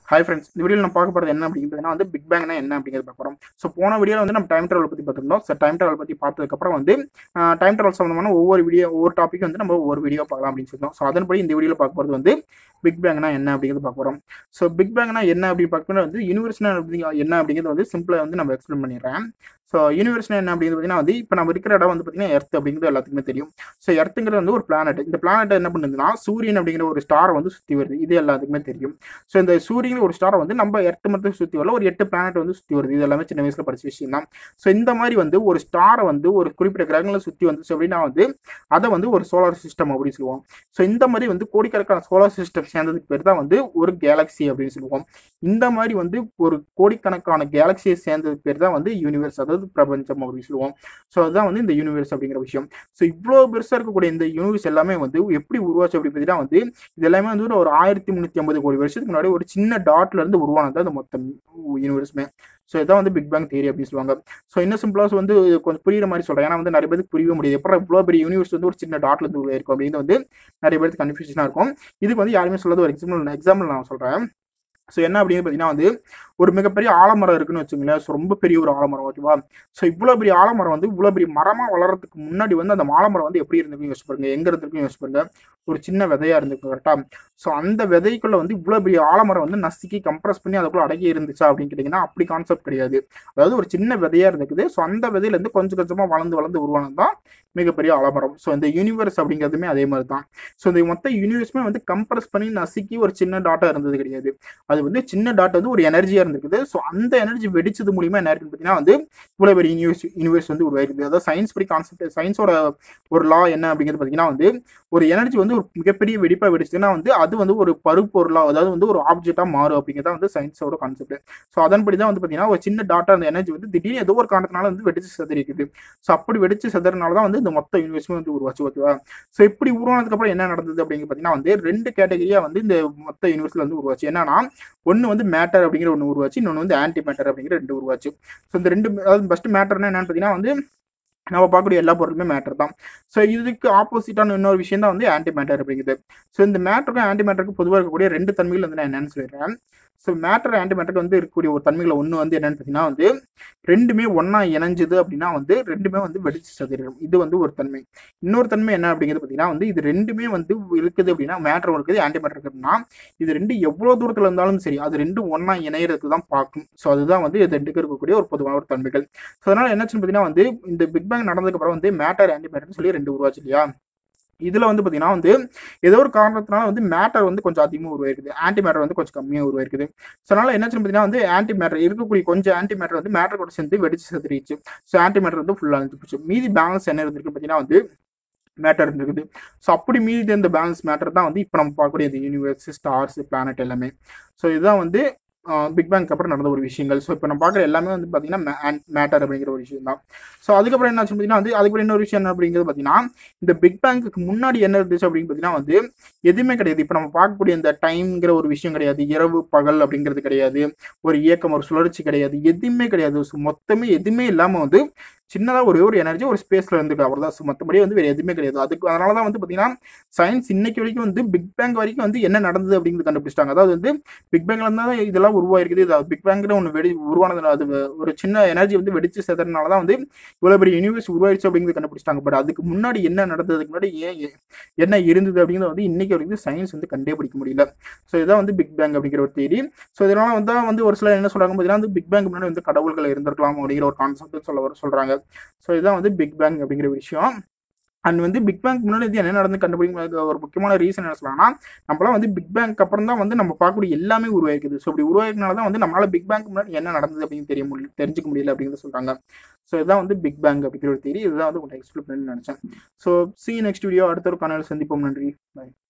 hi friends இந்த வீடியோவில் நம்ம பார்க்க போகிறது என்ன அப்படிங்கிறதுனா வந்து பிக் பேங்னா என்ன அப்படிங்கிறது பார்க்க போகிறோம் ஸோ போன வீடியோவில் வந்து நம்ம டைம் ட்ராவல் பற்றி பார்த்துருந்தோம் ஸோ டைம் ட்ராவல் பற்றி பார்த்ததுக்கப்புறம் வந்து டைம் ட்ராவல் சம்மந்தமான ஒவ்வொரு வீடியோ ஒவ்வொரு டாபிக் வந்து நம்ம ஒவ்வொரு வீடியோ பார்க்கலாம் அப்படின்னு சொல்லியிருந்தோம் ஸோ அதன்படி இந்த வீடியோவில் பார்க்க போகிறது வந்து பிக் பேங்னா என்ன அப்படிங்கிறது பார்க்க போகிறோம் ஸோ பிக் பேங்னா என்ன அப்படின்னு பார்க்கணும் வந்து யூனிவர்ஸ்னா என்ன அப்படிங்கிறது வந்து சிம்பிளாக வந்து நம்ம எக்ஸ்பிளைன் பண்ணிடுறேன் ஸோ யூனிவர்ஸ்னா என்ன அப்படிங்கிறது பார்த்தீங்கன்னா வந்து இப்போ நம்ம இருக்கிற இடம் வந்து பார்த்தீங்கன்னா எர்த் அப்படிங்கிறது எல்லாத்துக்குமே தெரியும் ஸோ எர்த்துங்கிறது வந்து ஒரு பிளானட் இந்த பிளானட் என்ன பண்ணுதுன்னா சூரியன் அப்படிங்கிற ஒரு ஸ்டாரை வந்து சுற்றி வருது இது எல்லாத்துக்குமே தெரியும் ஸோ இந்த சூரியன் ஒரு ஸ்டாரை வந்து நம்ம எர்த்து மட்டும் சுற்றி வரல ஒரு எட்டு பிளானட் வந்து சுற்றி வருது இது எல்லாமே சின்ன வயசுல படிச்ச விஷயம் தான் ஸோ இந்த மாதிரி வந்து ஒரு ஸ்டாரை வந்து ஒரு குறிப்பிட்ட கிரகங்களை சுற்றி வந்துச்சு அப்படின்னா வந்து அதை வந்து ஒரு சோலார் சிஸ்டம் அப்படின்னு சொல்லுவோம் ஸோ இந்த மாதிரி வந்து கோடிக்கணக்கான சோலார் சிஸ்டம் சேர்ந்ததுக்கு பேர் தான் வந்து ஒரு கேலக்ஸி அப்படின்னு சொல்லுவோம் இந்த மாதிரி வந்து ஒரு கோடிக்கணக்கான கேலக்சியை சேர்ந்ததுக்கு பேர் தான் வந்து யூனிவர்ஸ் அதாவது பிரபஞ்சம் அப்படின்னு சொல்லுவோம் ஸோ அதுதான் வந்து இந்த யூனிவர்ஸ் அப்படிங்கிற விஷயம் ஸோ இவ்வளோ பெருசாக இருக்கக்கூடிய இந்த யூனிவர்ஸ் எல்லாமே வந்து எப்படி உருவாச்சு அப்படி பார்த்தீங்கன்னா வந்து இது எல்லாமே வந்து ஒரு ஆயிரத்தி முந்நூற்றி ஐம்பது கோடி வருஷத்துக்கு முன்னாடி ஒரு சின்ன டாட்ல இருந்து உருவானது அந்த மொத்த யூனிவர்ஸுமே ஸோ இதான் வந்து பிக் பேங் தியரி அப்படின்னு சொல்லுவாங்க ஸோ இன்னும் சிம்பிளாக வந்து கொஞ்சம் புரியுற மாதிரி சொல்கிறேன் ஏன்னா வந்து நிறைய பேருக்கு புரியவே முடியாது எப்பறம் இவ்வளோ பெரிய யூனிவர்ஸ் வந்து ஒரு சின்ன டாட்ல இருந்து உருவாயிருக்கும் அப்படின்னு வந்து நிறைய பேருக்கு கன்ஃபியூஷனாக இருக்கும் இதுக்கு வந்து யாருமே சொல்லாத ஒரு எக்ஸாம்பிள் எக்ஸாம்பிள் நான் சொல்கிறேன் ஸோ என்ன அப்படின்னு பார்த்தீங்கன்னா வந்து ஒரு மிகப்பெரிய ஆலமரம் இருக்குன்னு வச்சுங்களேன் ஸோ ரொம்ப பெரிய ஒரு ஆலமரம் ஓகேவா ஸோ இவ்வளோ பெரிய ஆலமரம் வந்து இவ்வளோ பெரிய மரமாக வளர்றதுக்கு முன்னாடி வந்து அந்த ஆலமரம் வந்து எப்படி இருந்திருக்கும் யோசிச்சு பாருங்க எங்கே இருந்திருக்கும் யோசிச்சு பாருங்க ஒரு சின்ன விதையாக இருந்திருக்கும் கரெக்டாக ஸோ அந்த விதைக்குள்ள வந்து இவ்வளோ பெரிய ஆலமரம் வந்து நசுக்கி கம்ப்ரஸ் பண்ணி அதுக்குள்ள அடங்கி இருந்துச்சா அப்படின்னு கேட்டிங்கன்னா அப்படி கான்செப்ட் கிடையாது அதாவது ஒரு சின்ன விதையாக இருந்துக்குது ஸோ அந்த விதையிலேருந்து கொஞ்சம் கொஞ்சமாக வளர்ந்து வளர்ந்து உருவானது தான் மிகப்பெரிய ஆலமரம் ஸோ இந்த யூனிவர்ஸ் அப்படிங்கிறதுமே அதே மாதிரி தான் ஸோ இந்த மொத்த யூனிவர்ஸுமே வந்து கம்ப்ரஸ் பண்ணி நசுக்கி ஒரு சின்ன டாட்டாக இருந்தது கிடையாது அது வந்து சின்ன டாட் வந்து ஒரு எனர்ஜியாக இருந்திருக்குது ஸோ அந்த எனர்ஜி வெடிச்சது மூலியமா என்ன இருக்குன்னு பார்த்தீங்கன்னா வந்து இவ்வளோ பெரிய யூனிவர்ஸ் யூனிவர்ஸ் வந்து உருவாயிருக்குது அதாவது சயின்ஸ் படி கான்செப்ட் சயின்ஸோட ஒரு லா என்ன அப்படிங்கிறது பார்த்தீங்கன்னா வந்து ஒரு எனர்ஜி வந்து ஒரு மிகப்பெரிய வெடிப்பாக வெடிச்சுன்னா வந்து அது வந்து ஒரு பருப்பொருளாக அதாவது வந்து ஒரு ஆப்ஜெக்டாக மாறும் அப்படிங்கிறத வந்து சயின்ஸோட கான்செப்ட் ஸோ அதன்படி தான் வந்து பார்த்தீங்கன்னா ஒரு சின்ன டாட்டா அந்த எனர்ஜி வந்து திடீர்னு ஏதோ ஒரு காரணத்தினால வந்து வெடிச்சு செதறிக்குது ஸோ அப்படி வெடிச்சு செதறனால தான் வந்து இந்த மொத்த யூனிவர்ஸுமே வந்து உருவாச்சு ஓகேவா ஸோ இப்படி உருவானதுக்கப்புறம் என்ன நடந்தது அப்படிங்கிறது பார்த்தீங்கன்னா வந்து ரெண்டு கேட்டகரியாக வந்து இந்த மொத்த யூனிவர்ஸில் வந்து உருவாச்சு என்னன்னா ஒன்று வந்து மேட்டர் அப்படிங்கிற ஒன்று உருவாச்சு இன்னொன்று வந்து ஆன்டி மேட்டர் அப்படிங்கிற ரெண்டு உருவாச்சு ஸோ இந்த ரெண்டு அதாவது ஃபஸ்ட்டு மேட்டர்னா என்னன்னு பார்த்தீங்கன்னா வந்து நம்ம பார்க்கக்கூடிய எல்லா பொருளுமே மேட்டர் தான் ஸோ இதுக்கு ஆப்போசிட்டான இன்னொரு விஷயம் தான் வந்து ஆன்டி மேட்டர் அப்படிங்கிறது ஸோ இந்த மேட்டருக்கும் ஆன்டி மேட்டருக்கும் பொதுவாக இருக்கக்கூடிய ரெண்டு தன்மைகள் வந்து நான் என்னன்னு சொல்லிடுறேன் ஸோ மேட்டர் ஆன்டி மேட்டருக்கு வந்து இருக்கக்கூடிய ஒரு தன்மைகளை ஒன்று வந்து என்னன்னு பார்த்தீங்கன்னா வந்து ரெண்டுமே ஒன்றா இணைஞ்சது அப்படின்னா வந்து ரெண்டுமே வந்து வெடிச்சு சதிரும் இது வந்து ஒரு தன்மை இன்னொரு தன்மை என்ன அப்படிங்கிறது பார்த்தீங்கன்னா வந்து இது ரெண்டுமே வந்து இருக்குது அப்படின்னா மேட்டர் இருக்குது ஆன்டி மேட்டர் இருக்குதுன்னா இது ரெண்டு எவ்வளோ தூரத்தில் இருந்தாலும் சரி அது ரெண்டும் ஒன்றா இணையறதுக்கு தான் பார்க்கும் ஸோ அதுதான் வந்து இது ரெண்டுக்கு இருக்கக்கூடிய ஒரு பொதுவான ஒரு தன்மைகள் ஸோ அதனால் என்னாச்சுன்னு பார்த்தீங்கன்னா வந்து இந்த பிக் பேங் நடந்ததுக்கப்புறம் வந்து மேட்டர் ஆன்டி மேட்டர்னு சொல்லி ரெண்டு உருவாச்சு இல்லையா இதில் வந்து பார்த்தீங்கன்னா வந்து ஏதோ ஒரு காரணத்தினால வந்து மேட்டர் வந்து கொஞ்சம் அதிகமாக உருவாயிருக்குது ஆன்டி மேட்டர் வந்து கொஞ்சம் கம்மியாக உருவாயிருக்குது ஸோ அதனால் என்னாச்சுன்னு பார்த்தீங்கன்னா வந்து ஆன்டி மேட்டர் இருக்கக்கூடிய கொஞ்சம் ஆன்டி மேட்டர் வந்து மேட்டர் கூட சேர்ந்து வெடிச்சு செத்துருச்சு ஸோ ஆன்டி மேட்டர் வந்து ஃபுல்லாக அழிஞ்சு போச்சு மீதி பேலன்ஸ் என்ன இருந்திருக்கு பார்த்தீங்கன்னா வந்து மேட்டர் இருந்திருக்குது ஸோ அப்படி மீதி இந்த பேலன்ஸ் மேட்டர் தான் வந்து இப்போ நம்ம பார்க்கக்கூடிய இந்த யூனிவர்ஸ் ஸ்டார்ஸ் பிளானட் எல்லாமே ஸோ இதுதான் வந்து பிக் பேங்க் அப்புறம் நடந்த ஒரு விஷயங்கள் ஸோ இப்போ நம்ம பார்க்குற எல்லாமே வந்து பார்த்தீங்கன்னா மேட்டர் அப்படிங்கிற ஒரு விஷயம் தான் ஸோ அதுக்கப்புறம் என்ன பார்த்தீங்கன்னா வந்து அதுக்கப்புறம் இன்னொரு விஷயம் என்ன அப்படிங்கிறது பார்த்தீங்கன்னா இந்த பிக் பேங்க்கு முன்னாடி என்ன இருந்துச்சு அப்படின்னு பார்த்தீங்கன்னா வந்து எதுவுமே கிடையாது இப்போ நம்ம பார்க்கக்கூடிய இந்த டைம்ங்கிற ஒரு விஷயம் கிடையாது இரவு பகல் அப்படிங்கிறது கிடையாது ஒரு இயக்கம் ஒரு சுழற்சி கிடையாது எதுவுமே கிடையாது ஸோ மொத்தமே எதுவுமே இல்லாமல் வந்து சின்னதாக ஒரே ஒரு எனர்ஜி ஒரு ஸ்பேஸில் இருந்துருக்கு அவர் தான் மற்றபடி வந்து வேறு எதுவுமே கிடையாது அதுக்கு அதனால தான் வந்து பார்த்தீங்கன்னா சயின்ஸ் இன்னைக்கு வரைக்கும் வந்து பிக் பேங் வரைக்கும் வந்து என்ன நடந்தது அப்படிங்கிறது கண்டுபிடிச்சிட்டாங்க அதாவது வந்து பிக் பேங்க்ல தான் இதெல்லாம் உருவாயிருக்குது இது பிக் பேங்கிற ஒன்று வெடி உருவானதுனால அது ஒரு சின்ன எனர்ஜி வந்து வெடிச்சு செதறனால தான் வந்து இவ்வளோ பெரிய யூனிவர்ஸ் உருவாயிருச்சு அப்படிங்கிறது கண்டுபிடிச்சிட்டாங்க பட் அதுக்கு முன்னாடி என்ன நடந்ததுக்கு முன்னாடி ஏன் என்ன இருந்தது அப்படிங்கிறது வந்து இன்னைக்கு வரைக்கும் சயின்ஸ் வந்து கண்டே பிடிக்க முடியல ஸோ இதான் வந்து பிக் பேங் அப்படிங்கிற ஒரு தேதி ஸோ இதனால வந்து வந்து ஒரு சிலர் என்ன சொல்றாங்க பார்த்தீங்கன்னா வந்து பிக் பேங்க் முன்னாடி வந்து கடவுள்கள் இருந்திருக்கலாம் அப்படிங்கிற ஒரு கான்செப்ட் சொல்ல சொல்றாங்க ஸோ இதுதான் வந்து பிக் பேங் அப்படிங்கிற விஷயம் அண்ட் வந்து பிக் பேங்க் முன்னாடி இது என்ன நடந்து கண்டுபிடிக்க ஒரு முக்கியமான ரீசன் என்ன சொல்லலாம்னா நம்மளாம் வந்து பிக் பேங்க் அப்புறம் தான் வந்து நம்ம பார்க்கக்கூடிய எல்லாமே உருவாயிருக்குது ஸோ இப்படி உருவாயிருக்கனால தான் வந்து நம்மளால பிக் பேங்க் முன்னாடி என்ன நடந்தது அப்படின்னு தெரிய முடியல தெரிஞ்சுக்க முடியல அப்படிங்கிறத சொல்றாங்க ஸோ இதுதான் வந்து பிக் பேங்க் அப்படிங்கிற ஒரு தேரி இதுதான் வந்து உங்களுக்கு எக்ஸ்பிளைன் பண்ணி நினைச்சேன் ஸோ சி நெக்ஸ்ட் வீடியோ அடுத்த ஒரு காணொலி சந்திப்போம் நன்றி பாய்